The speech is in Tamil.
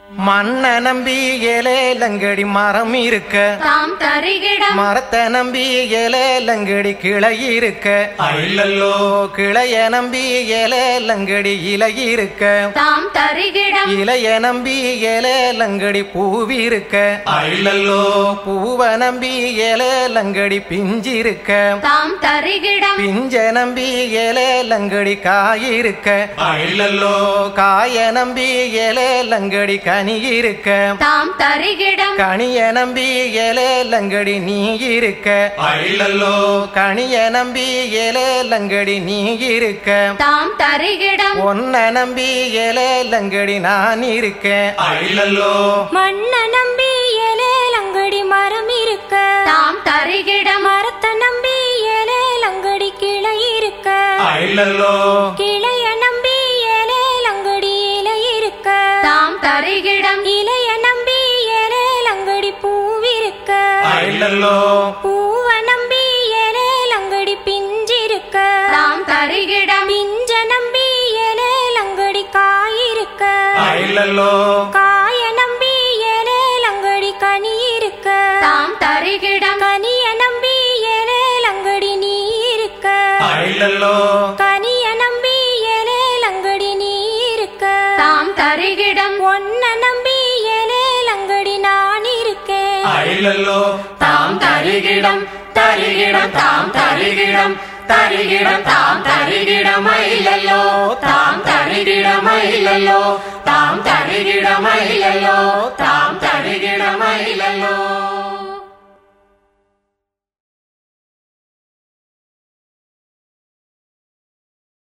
மண்ண நம்பி ஏலேலங்கடி மரம் இருக்க தாம் தருகிடம் மரத்தை நம்பி ஏலேலங்கடி கிளை இருக்க அள்ளல்லோ கிளைய நம்பி ஏலேலங்கடி இலை இருக்க தாம் தருகிடம் இலைய நம்பி ஏலேலங்கடி பூவி இருக்க அள்ளல்லோ பூவ நம்பி ஏலேலங்கடி பிஞ்சு இருக்க தாம் தருகிடம் பிஞ்ச நம்பி ஏலேலங்கடி காய் இருக்க அள்ளல்லோ காய நம்பி ஏலேலங்கடி கனி இருக்க தாம் தருகிடம் கனிய நம்பி ஏலேலங்கடி நீ இருக்க அள்ளல்லோ கனிய நம்பி ஏலேலங்கடி நீ இருக்க தாம் தருகிடம் ஒன்ன நம்பி ஏலேலங்கடி நான் இருக்கேன் அள்ளல்லோ மண்ண நம்பி ஏலேலங்கடி மரம் இருக்க தாம் தருகிடம் மரத்தை நம்பி ஏலேலங்கடி கிளை இருக்க அள்ளல்லோ கிளைய நம்பி ஏலேலங்கடி இலை இருக்க தாம் தருகிடம் இலைய நம்பி ஏலேலங்கடி பூவிருக்க அள்ளல்லோ பூவ நம்பி ஏலேலங்கடி பிஞ்சிருக்க தாம் தருகிடம் பிஞ்ச நம்பி ஏலேலங்கடி காயிருக்க அள்ளல்லோ காய நம்பி ஏலேலங்கடி கனி இருக்க தாம் தருகிடம் கனிய நம்பி ஏலேலங்கடி நீ இருக்க அள்ளல்லோ கனிய நம்பி ஏலேலங்கடி நீ இருக்க தாம் தருகிடம் ஒன்ன நம்பி ஏலேலங்கடி நான் இருக்கேன் அள்ளல்லோ தாம் தருகிடம் தருகிடம் தாம் தருகிடம் தருகிடம் தாம் தருகிடம் ஐலல்லோ தாம் தருகிடம் ஐலல்லோ தாம் தருகிடம் ஐலல்லோ தாம் தரு